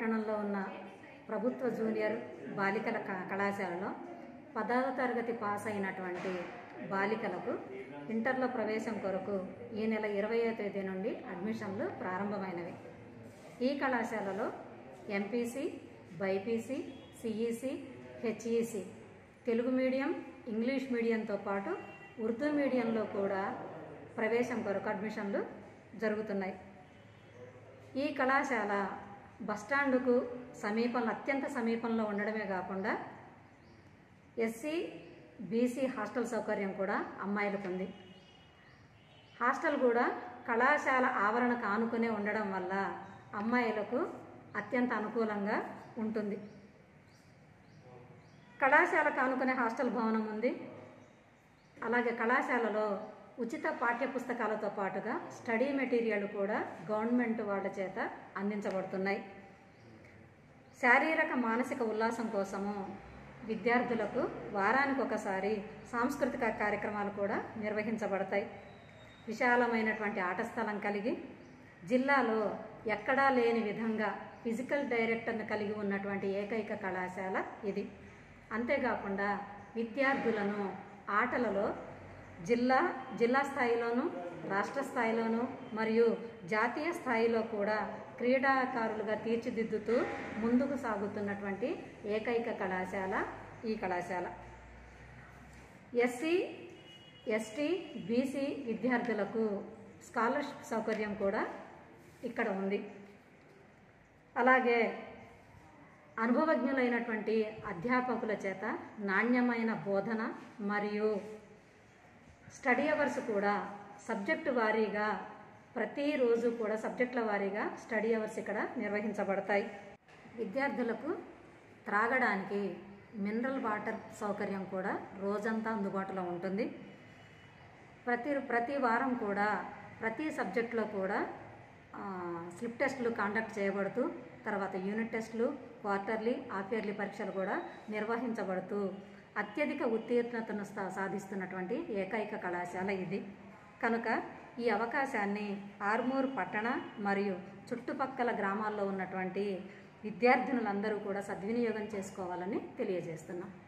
పట్టణంలో ఉన్న ప్రభుత్వ జూనియర్ బాలికల క- కళాశాలలో పదవ తరగతి పాస్ అయినటువంటి బాలికలకు ఇంటర్లో ప్రవేశం కొరకు ఈ నెల ఇరవయో తేదీ నుండి అడ్మిషన్లు ప్రారంభమైనవి ఈ కళాశాలలో MPC BiPC CEC HEC Telugu medium English మీడియంతో పాటు ఉర్దూ మీడియంలో కూడా ప్రవేశం కొరకు అడ్మిషన్లు జరుగుతున్నాయి ఈ కళాశాల బస్టాండుకు సమీపంలో అత్యంత సమీపంలో ఉండడమే కాకుండా ఎస్సీ బీసీ హాస్టల్ సౌకర్యం కూడా అమ్మాయిలకు ఉంది హాస్టల్ కూడా కళాశాల ఆవరణకు ఆనుకునే ఉండడం వల్ల అమ్మాయిలకు అత్యంత అనుకూలంగా ఉంటుంది కళాశాలకు ఆనుకునే హాస్టల్ భవనం ఉంది అలాగే కళాశాలలో ఉచిత పాఠ్య పుస్తకాలతో పాటుగా స్టడీ మెటీరియల్ కూడా గవర్నమెంట్ వాళ్ళ చేత అందించబడుతున్నాయి శారీరక మానసిక ఉల్లాసం కోసము విద్యార్థులకు వారానికి ఒకసారి సాంస్కృతిక కార్యక్రమాలు కూడా నిర్వహించబడతాయి విశాలమైనటువంటి ఆట స్థలం కలిగి జిల్లాలో ఎక్కడా లేని విధంగా ఫిజికల్ డైరెక్టర్ను కలిగి ఉన్నటువంటి ఏకైక కళాశాల ఇది అంతేకాకుండా విద్యార్థులను ఆటలలో జిల్లా జిల్లా స్థాయిలోను రాష్ట్ర స్థాయిలోను మరియు జాతీయ స్థాయిలో కూడా క్రీడాకారులుగా తీర్చిదిద్దుతూ ముందుకు సాగుతున్నటువంటి ఏకైక కళాశాల ఈ కళాశాల ఎస్సీ ఎస్టీ బీసీ విద్యార్థులకు స్కాలర్షిప్ సౌకర్యం కూడా ఇక్కడ ఉంది అలాగే అనుభవజ్ఞులైనటువంటి అధ్యాపకుల చేత నాణ్యమైన బోధన మరియు స్టడీ అవర్స్ కూడా సబ్జెక్టు వారీగా ప్రతిరోజు కూడా సబ్జెక్టుల వారీగా స్టడీ అవర్స్ ఇక్కడ నిర్వహించబడతాయి విద్యార్థులకు త్రాగడానికి మినరల్ వాటర్ సౌకర్యం కూడా రోజంతా అందుబాటులో ఉంటుంది ప్రతి ప్రతి వారం కూడా ప్రతి సబ్జెక్టులో కూడా ఆ, స్లిప్ టెస్టులు కండక్ట్ చేయబడుతూ తర్వాత యూనిట్ టెస్టులు క్వార్టర్లీ హాఫ్ ఇయర్లీ పరీక్షలు కూడా నిర్వహించబడుతూ అత్యధిక ఉత్తీర్ణతను సా- సాధిస్తున్నటువంటి ఏకైక కళాశాల ఇది కనుక ఈ అవకాశాన్ని ఆర్మూర్ పట్టణ మరియు చుట్టుపక్కల గ్రామాల్లో ఉన్నటువంటి విద్యార్థినులందరూ కూడా సద్వినియోగం చేసుకోవాలని తెలియజేస్తున్నాం